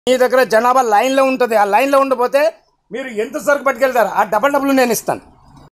మీ దగ్గర జనాభా లైన్లో ఉంటుంది ఆ లైన్లో ఉండకపోతే మీరు ఎంత సరుకు పట్టుకెళ్తారు ఆ డబల్ డబ్బులు నేను ఇస్తాను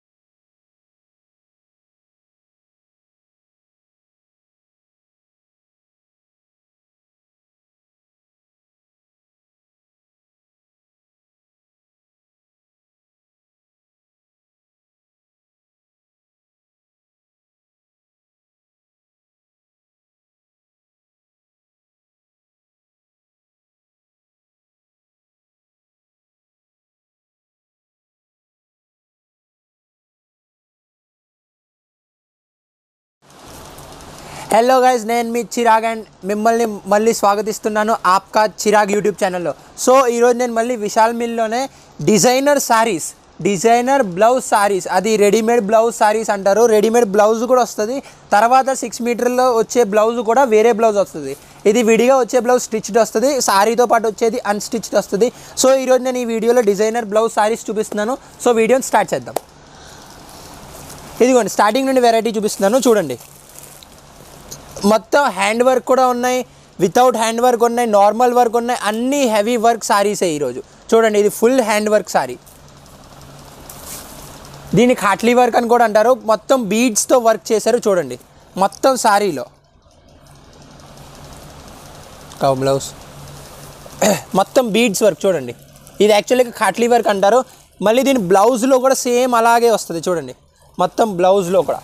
హలో గైస్ నేను మీ చిరాగ్ అండ్ మిమ్మల్ని మళ్ళీ స్వాగతిస్తున్నాను ఆప్కా చిరాగ్ యూట్యూబ్ ఛానల్లో సో ఈరోజు నేను మళ్ళీ విశాల్ మిల్లోనే designer saris designer blouse saris అది రెడీమేడ్ బ్లౌజ్ సారీస్ అంటారు రెడీమేడ్ బ్లౌజ్ కూడా వస్తుంది తర్వాత సిక్స్ మీటర్లో వచ్చే బ్లౌజ్ కూడా వేరే బ్లౌజ్ వస్తుంది ఇది విడిగా వచ్చే బ్లౌజ్ స్టిచ్డ్ వస్తుంది సారీతో పాటు వచ్చేది అన్స్టిచ్డ్ వస్తుంది సో ఈరోజు నేను ఈ వీడియోలో డిజైనర్ బ్లౌజ్ సారీస్ చూపిస్తున్నాను సో వీడియోని స్టార్ట్ చేద్దాం ఇదిగోండి స్టార్టింగ్ నుండి వెరైటీ చూపిస్తున్నాను చూడండి మొత్తం హ్యాండ్ వర్క్ కూడా ఉన్నాయి వితౌట్ హ్యాండ్ వర్క్ ఉన్నాయి నార్మల్ వర్క్ ఉన్నాయి అన్ని హెవీ వర్క్ సారీసే ఈరోజు చూడండి ఇది ఫుల్ హ్యాండ్ వర్క్ సారీ దీన్ని ఖాట్లీ వర్క్ అని కూడా అంటారు మొత్తం బీడ్స్తో వర్క్ చేశారు చూడండి మొత్తం సారీలో కవ్ బ్లౌజ్ మొత్తం బీడ్స్ వర్క్ చూడండి ఇది యాక్చువల్గా ఖాట్లీ వర్క్ అంటారు మళ్ళీ దీని బ్లౌజ్లో కూడా సేమ్ అలాగే వస్తుంది చూడండి మొత్తం బ్లౌజ్లో కూడా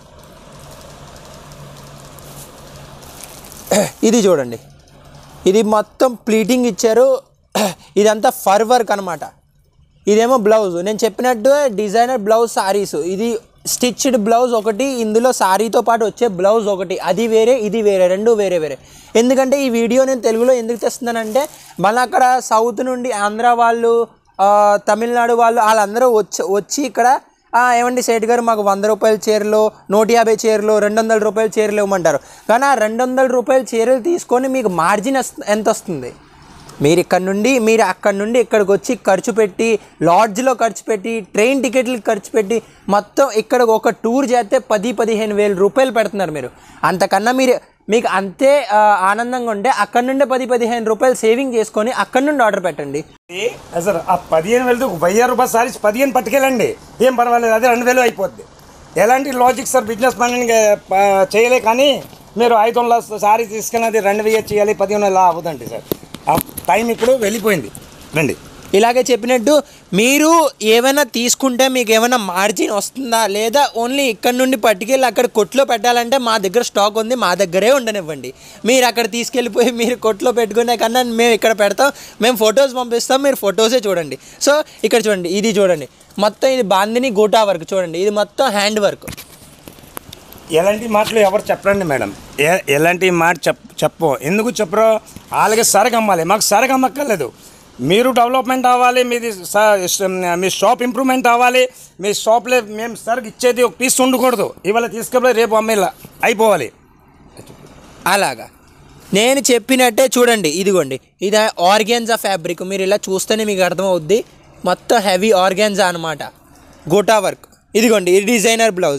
ఇది చూడండి ఇది మొత్తం ప్లీటింగ్ ఇచ్చారు ఇదంతా ఫర్ వర్క్ అనమాట ఇదేమో బ్లౌజ్ నేను చెప్పినట్టు డిజైనర్ బ్లౌజ్ సారీస్ ఇది స్టిచ్డ్ బ్లౌజ్ ఒకటి ఇందులో సారీతో పాటు వచ్చే బ్లౌజ్ ఒకటి అది వేరే ఇది వేరే రెండు వేరే వేరే ఎందుకంటే ఈ వీడియో నేను తెలుగులో ఎందుకు తెస్తున్నానంటే మన అక్కడ సౌత్ నుండి ఆంధ్ర వాళ్ళు ఆ, తమిళనాడు వాళ్ళు వాళ్ళందరూ వచ్చి వచ్చి ఇక్కడ "ఆ, ఏమండి సేట్ గారు మాకు వంద రూపాయల చీరలు నూట యాభై చీరలు రెండు వందల రూపాయల చీరలు ఇవ్వమంటారు కానీ ఆ రెండు వందల రూపాయల చీరలు తీసుకొని మీకు మార్జిన్ ఎంత వస్తుంది మీరు ఇక్కడ నుండి మీరు అక్కడ నుండి ఇక్కడికి వచ్చి ఖర్చు పెట్టి లాడ్జ్లో ఖర్చు పెట్టి ట్రైన్ టికెట్లకు ఖర్చు పెట్టి మొత్తం ఇక్కడ ఒక టూర్ చేస్తే పది పదిహేను వేల రూపాయలు పెడుతున్నారు మీరు అంతకన్నా మీరు మీకు అంతే ఆ, ఆనందంగా ఉంటే అక్కడ నుండే పది పదిహేను రూపాయలు సేవింగ్ చేసుకొని అక్కడ నుండి ఆర్డర్ పెట్టండి సార్ ఆ పదిహేను వేలతో వెయ్యి రూపాయలు సారీస్ పదిహేను పట్టుకెళ్ళండి ఏం పర్వాలేదు అదే రెండు వేలు అయిపోద్ది ఎలాంటి లాజిక్ సార్ బిజినెస్ మ్యాన్ చేయలే కానీ మీరు ఐదు వందల సారీ తీసుకుని అది రెండు వెయ్యి చేయాలి పదిహేను ఇలా అవ్వదండి సార్ ఆ టైం ఇప్పుడు వెళ్ళిపోయింది రండి ఇలాగే చెప్పినట్టు మీరు ఏమైనా తీసుకుంటే మీకు ఏమైనా మార్జిన్ వస్తుందా లేదా ఓన్లీ ఇక్కడ నుండి పట్టుకెళ్ళి అక్కడ కొట్లో పెట్టాలంటే మా దగ్గర స్టాక్ ఉంది మా దగ్గరే ఉండనివ్వండి మీరు అక్కడ తీసుకెళ్ళిపోయి మీరు కొట్లో పెట్టుకునే కన్నా మేము ఇక్కడ పెడతాం మేము ఫొటోస్ పంపిస్తాం మీరు ఫొటోసే చూడండి సో ఇక్కడ చూడండి ఇది చూడండి మొత్తం ఇది బాందిని గోటా వర్క్ చూడండి ఇది మొత్తం హ్యాండ్ వర్క్ ఎలాంటి మాటలు ఎవరు చెప్పరండి మేడం ఏ- ఎలాంటి మాట చెప్ చెప్పు ఎందుకు చెప్పరో వాళ్ళకి సరుకు అమ్మాలి మాకు సరుకు అమ్మక్కర్లేదు మీరు డెవలప్మెంట్ అవ్వాలి మీది స- మీ షాప్ ఇంప్రూవ్మెంట్ అవ్వాలి మీ షాప్లో మేము సరుకు ఇచ్చేది ఒక పీస్ ఉండకూడదు ఇవాళ తీసుకెళ్ళి రేపు అమ్మేలా అయిపోవాలి అలాగా నేను చెప్పినట్టే చూడండి ఇదిగోండి ఇది ఆర్గాన్జా ఫ్యాబ్రిక్ మీరు ఇలా చూస్తేనే మీకు అర్థమవుద్ది మొత్తం హెవీ ఆర్గాన్జా అనమాట గోటా వర్క్ ఇదిగోండి ఇది డిజైనర్ బ్లౌజ్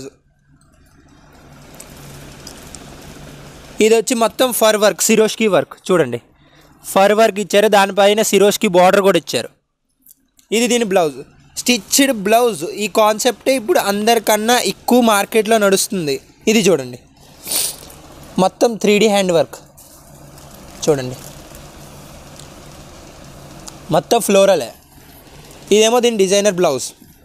ఇది వచ్చి మొత్తం ఫర్ వర్క్ సిరోష్కి వర్క్ చూడండి ఫర్ వర్క్ ఇచ్చారు దానిపైన సిరోష్కి బార్డర్ కూడా ఇచ్చారు ఇది దీని బ్లౌజ్ స్టిచ్డ్ బ్లౌజ్ ఈ కాన్సెప్టే ఇప్పుడు అందరికన్నా ఎక్కువ మార్కెట్లో నడుస్తుంది ఇది చూడండి మొత్తం త్రీ డీ హ్యాండ్ వర్క్ చూడండి మొత్తం ఫ్లోరలే ఇదేమో దీని డిజైనర్ బ్లౌజ్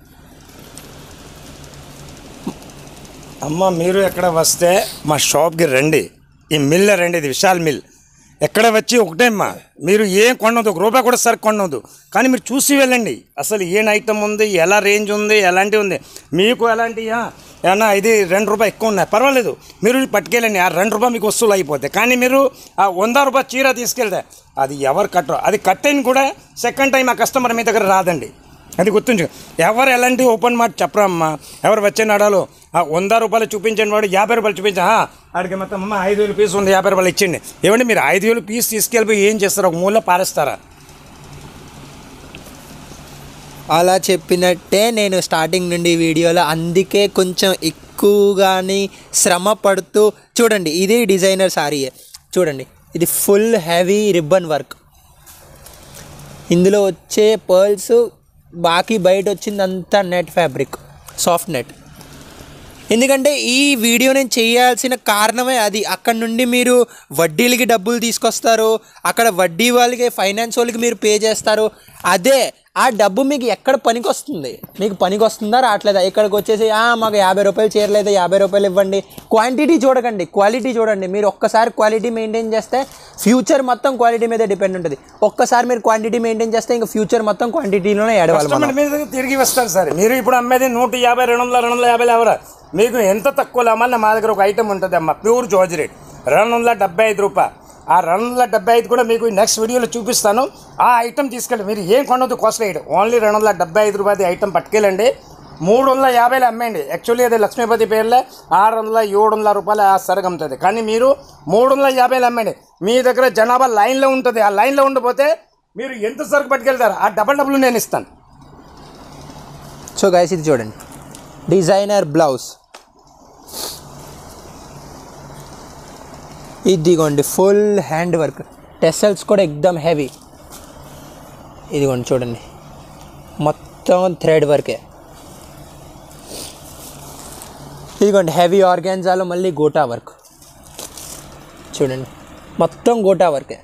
అమ్మ మీరు ఎక్కడ వస్తే మా షాప్కి రండి ఈ మిల్ రండి ఇది విశాల్ మిల్ ఎక్కడ వచ్చి ఒకటే అమ్మా మీరు ఏం కొనవద్దు ఒక రూపాయి కూడా సరుకు కొనవద్దు కానీ మీరు చూసి వెళ్ళండి అసలు ఏం ఐటమ్ ఉంది ఎలా రేంజ్ ఉంది ఎలాంటి ఉంది మీకు ఎలాంటి ఏమన్నా ఇది రెండు రూపాయలు ఎక్కువ ఉన్నాయి పర్వాలేదు మీరు పట్టుకెళ్ళండి ఆ రెండు రూపాయలు మీకు వస్తువులు అయిపోతాయి కానీ మీరు ఆ వంద రూపాయల చీర తీసుకెళ్తే అది ఎవరు కట్టరు అది కట్టని కూడా సెకండ్ టైం ఆ కస్టమర్ మీ దగ్గర రాదండి అది గుర్తుంచు ఎవరు ఎలాంటి ఓపెన్ మాట చెప్పరమ్మా ఎవరు వచ్చే నడాలు ఆ వంద రూపాయలు చూపించండి వాడు యాభై రూపాయలు చూపించా ఆడికి మొత్తం అమ్మ ఐదు వేలు పీస్ ఉంది యాభై రూపాయలు ఇచ్చిండి ఏమండి మీరు ఐదు వేలు పీస్ తీసుకెళ్ళిపోయి ఏం చేస్తారు ఒక మూల పారేస్తారా అలా చెప్పినట్టే నేను స్టార్టింగ్ నుండి ఈ వీడియోలో అందుకే కొంచెం ఎక్కువగాని శ్రమ పడుతూ చూడండి ఇది డిజైనర్ సారీయే చూడండి ఇది ఫుల్ హెవీ రిబ్బన్ వర్క్ ఇందులో వచ్చే పర్ల్స్ బాకీ బయట వచ్చిందంతా నెట్ ఫ్యాబ్రిక్ సాఫ్ట్ నెట్ ఎందుకంటే ఈ వీడియో నేను చేయాల్సిన కారణమే అది అక్కడ నుండి మీరు వడ్డీలకి డబ్బులు తీసుకొస్తారు అక్కడ వడ్డీ వాళ్ళకి ఫైనాన్స్ వాళ్ళకి మీరు పే చేస్తారు అదే ఆ డబ్బు మీకు ఎక్కడ పనికి వస్తుంది మీకు పనికి వస్తుందా రావట్లేదా ఇక్కడికి వచ్చేసి "ఆ, మాకు యాభై రూపాయలు చేరలేదు యాభై రూపాయలు ఇవ్వండి క్వాంటిటీ చూడకండి క్వాలిటీ చూడండి మీరు ఒక్కసారి క్వాలిటీ మెయింటైన్ చేస్తే ఫ్యూచర్ మొత్తం క్వాలిటీ మీద డిపెండ్ ఉంటుంది ఒక్కసారి మీరు క్వాంటిటీ మెయింటైన్ చేస్తే ఇంకా ఫ్యూచర్ మొత్తం క్వాంటిటీలోనే ఏడవాలి మనం కస్టమర్ మీద తిరిగి వస్తారు సార్ మీరు ఇప్పుడు అమ్మేది నూట యాభై రెండు వందల రెండు వందల యాభై ఎవరా మీకు ఎంత తక్కువ అమ్మాలి మా దగ్గర ఒక ఐటమ్ ఉంటుంది అమ్మ ప్యూర్ జోజ్ రేట్ రెండు వందల డెబ్బై ఐదు రూపాయలు ఆ రెండు వందల డెబ్బై ఐదు కూడా మీకు నెక్స్ట్ వీడియోలో చూపిస్తాను ఆ ఐటమ్ తీసుకెళ్ళి మీరు ఏం కొనవద్దు కాస్ట్ ఐటమ్ ఓన్లీ రెండు వందల డెబ్బై ఐదు రూపాయలు ఐటమ్ పట్టుకెళ్ళండి మూడు వందల యాభైలో అమ్మేయండి యాక్చువల్లీ అది లక్ష్మీపతి పేర్లే ఆరు వందల ఏడు వందల రూపాయలు ఆ సరుకు అమ్ముతుంది కానీ మీరు మూడు వందల యాభైలో అమ్మేయండి మీ దగ్గర జనాభా లైన్లో ఉంటుంది ఆ లైన్లో ఉండిపోతే మీరు ఎంత సరుకు పట్టుకెళ్తారు ఆ డబల్ డబ్బులు నేను ఇస్తాను సో గైస్ ఇది చూడండి డిజైనర్ బ్లౌజ్ ఇదిగోండి ఫుల్ హ్యాండ్ వర్క్ టెసల్స్ కూడా ఎక్దమ్ హెవీ ఇదిగోండి చూడండి మొత్తం థ్రెడ్ వర్కే ఇదిగోండి హెవీ ఆర్గాన్జాలో మళ్ళీ గోటా వర్క్ చూడండి మొత్తం గోటా వర్కే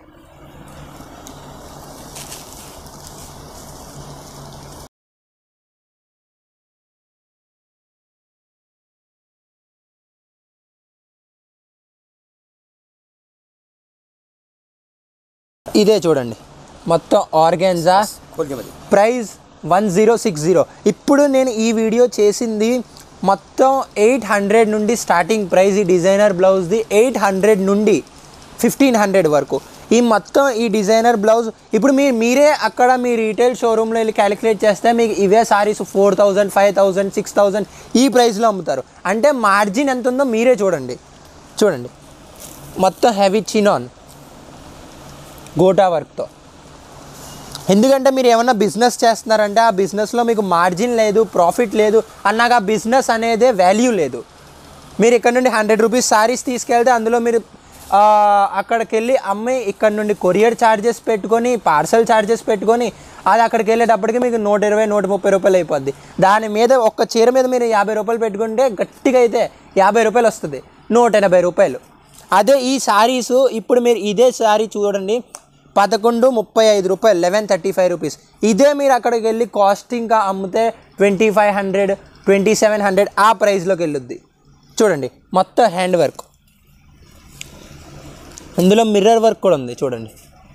ఇదే చూడండి మొత్తం organza price one zero six zero ఇప్పుడు నేను ఈ వీడియో చేసింది మొత్తం ఎయిట్ హండ్రెడ్ నుండి స్టార్టింగ్ ప్రైస్ ఈ డిజైనర్ బ్లౌజ్ది ఎయిట్ హండ్రెడ్ నుండి ఫిఫ్టీన్ హండ్రెడ్ వరకు ఈ మొత్తం ఈ డిజైనర్ బ్లౌజ్ ఇప్పుడు మీరు మీరే అక్కడ మీ రీటైల్ షోరూంలో వెళ్ళి క్యాలిక్యులేట్ చేస్తే మీకు ఇవే saris four thousand five thousand six thousand ఈ ప్రైస్లో అమ్ముతారు అంటే మార్జిన్ ఎంత ఉందో మీరే చూడండి చూడండి మొత్తం హెవీ చినాన్ గోటా వర్క్తో ఎందుకంటే మీరు ఏమన్నా బిజినెస్ చేస్తున్నారంటే ఆ బిజినెస్లో మీకు మార్జిన్ లేదు ప్రాఫిట్ లేదు అన్నాక ఆ బిజినెస్ అనేదే వాల్యూ లేదు మీరు ఇక్కడ నుండి హండ్రెడ్ రూపీస్ సారీస్ తీసుకెళ్తే అందులో మీరు ఆ, అక్కడికి వెళ్ళి అమ్మి ఇక్కడ నుండి కొరియర్ ఛార్జెస్ పెట్టుకొని పార్సల్ ఛార్జెస్ పెట్టుకొని అది అక్కడికి వెళ్ళేటప్పటికి మీకు నూట ఇరవై నూట ముప్పై రూపాయలు అయిపోద్ది దాని మీద ఒక్క చీర మీద మీరు యాభై రూపాయలు పెట్టుకుంటే గట్టిగా అయితే యాభై రూపాయలు వస్తుంది నూట ఎనభై రూపాయలు అదే ఈ శారీస్ ఇప్పుడు మీరు ఇదే శారీ చూడండి పదకొండు ముప్పై ఐదు రూపాయలు లెవెన్ థర్టీ ఫైవ్ రూపీస్ ఇదే మీరు అక్కడికి వెళ్ళి కాస్టింగ్గా అమ్మితే twenty five hundred twenty seven hundred ఆ ప్రైస్లోకి వెళ్ళొద్ది చూడండి మొత్తం హ్యాండ్ వర్క్ ఇందులో మిర్రర్ వర్క్ కూడా ఉంది చూడండి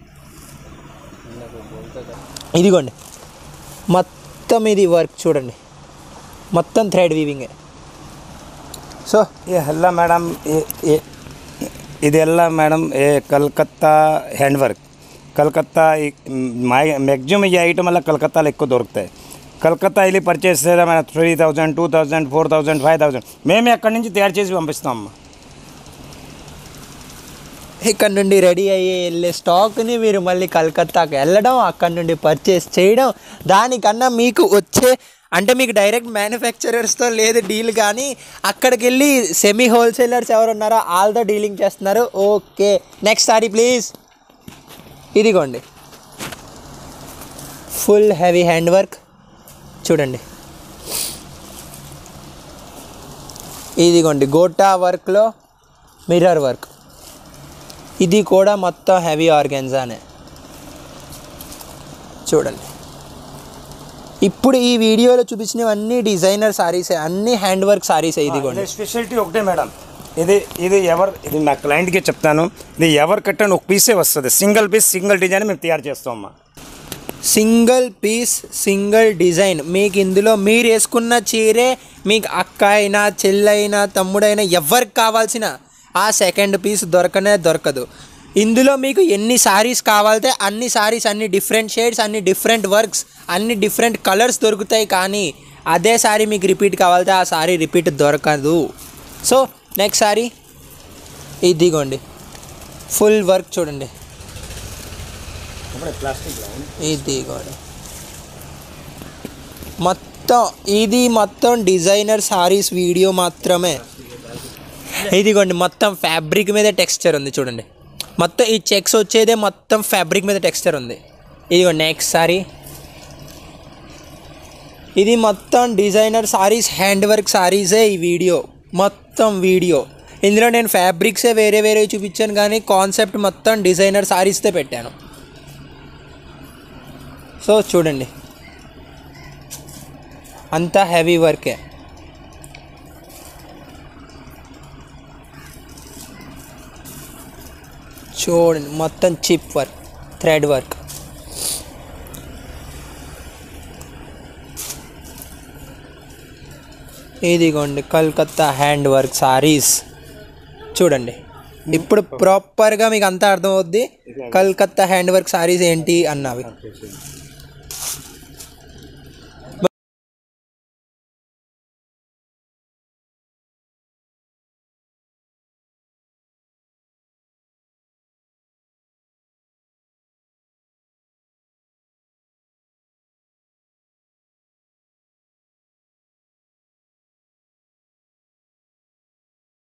ఇదిగోండి మొత్తం ఇది వర్క్ చూడండి మొత్తం థ్రెడ్ వీవింగే సో ಎಲ್ಲ ಮೇಡಮ್ ಇದೆಲ್ಲ ಮೇಡಮ್ ಏ Calcutta hand work Calcutta maximum ಈ ಐಟಮ್ ಎಲ್ಲ ಕಲ್ಕತ್ತಾಲ್ಲಿ ఎక్కువ దొరుకుతాయి కలకత్తా వెళ్ళి పర్చేస్ చేస్తే మన three thousand two thousand four thousand five thousand మేమే అక్కడి నుంచి తయారు చేసి పంపిస్తాం అమ్మ ఇక్కడ నుండి రెడీ అయ్యి వెళ్ళే స్టాక్ని మీరు మళ్ళీ కలకత్తాకి వెళ్ళడం అక్కడ నుండి పర్చేస్ చేయడం దానికన్నా మీకు వచ్చే అంటే మీకు డైరెక్ట్ మ్యానుఫ్యాక్చరర్స్తో లేదు డీల్ కానీ అక్కడికి వెళ్ళి సెమీ హోల్సేలర్స్ ఎవరు ఉన్నారో వాళ్ళతో డీలింగ్ చేస్తున్నారు ఓకే నెక్స్ట్ సారీ ప్లీజ్ ఇదిగోండి ఫుల్ హెవీ హ్యాండ్ వర్క్ చూడండి ఇదిగోండి గోటా వర్క్లో మిర్రర్ వర్క్ ఇది కూడా మొత్తం హెవీ ఆర్గాన్జానే చూడండి ఇప్పుడు ఈ వీడియోలో చూపించినవన్నీ డిజైనర్ సారీసే అన్ని హ్యాండ్ వర్క్ సారీసే ఇదిగోండి స్పెషాలిటీ ఒకటే మేడం ఇది ఇది ఎవరు ఇది నా క్లయింట్కి చెప్తాను ఇది ఎవరు కట్టండి ఒక పీసే వస్తుంది సింగిల్ పీస్ సింగిల్ డిజైన్ మేము తయారు చేస్తాం అమ్మా సింగిల్ పీస్ సింగిల్ డిజైన్ మీకు ఇందులో మీరు వేసుకున్న చీరే మీకు అక్క అయినా చెల్లైనా తమ్ముడైనా ఎవరికి కావాల్సిన ఆ సెకండ్ పీస్ దొరకనే దొరకదు ఇందులో మీకు ఎన్ని సారీస్ కావాలితే అన్ని సారీస్ అన్ని డిఫరెంట్ షేడ్స్ అన్ని డిఫరెంట్ వర్క్స్ అన్ని డిఫరెంట్ కలర్స్ దొరుకుతాయి కానీ అదే సారీ మీకు రిపీట్ కావాలితే ఆ సారీ రిపీట్ దొరకదు సో నెక్స్ట్ సారీ ఇదిగోండి ఫుల్ వర్క్ చూడండి ఇదిగోండి మొత్తం ఇది మొత్తం డిజైనర్ సారీస్ వీడియో మాత్రమే ఇదిగోండి మొత్తం ఫ్యాబ్రిక్ మీద టెక్స్చర్ ఉంది చూడండి మొత్తం ఈ చెక్స్ వచ్చేదే మొత్తం ఫ్యాబ్రిక్ మీద టెక్స్చర్ ఉంది ఇదిగో నెక్స్ట్ సారీ ఇది మొత్తం డిజైనర్ సారీస్ హ్యాండ్ వర్క్ సారీసే ఈ వీడియో మొత్తం వీడియో ఇందులో నేను ఫ్యాబ్రిక్సే వేరే వేరే చూపించాను కానీ కాన్సెప్ట్ మొత్తం డిజైనర్ సారీస్తే పెట్టాను సో చూడండి అంతా హెవీ వర్కే చూడండి మొత్తం చిప్ వర్క్ థ్రెడ్ వర్క్ ఇదిగోండి కల్కత్తా హ్యాండ్ వర్క్ సారీస్ చూడండి ఇప్పుడు ప్రాపర్గా మీకు అంతా అర్థమవుద్ది కల్కత్తా హ్యాండ్ వర్క్ సారీస్ ఏంటి అన్నవి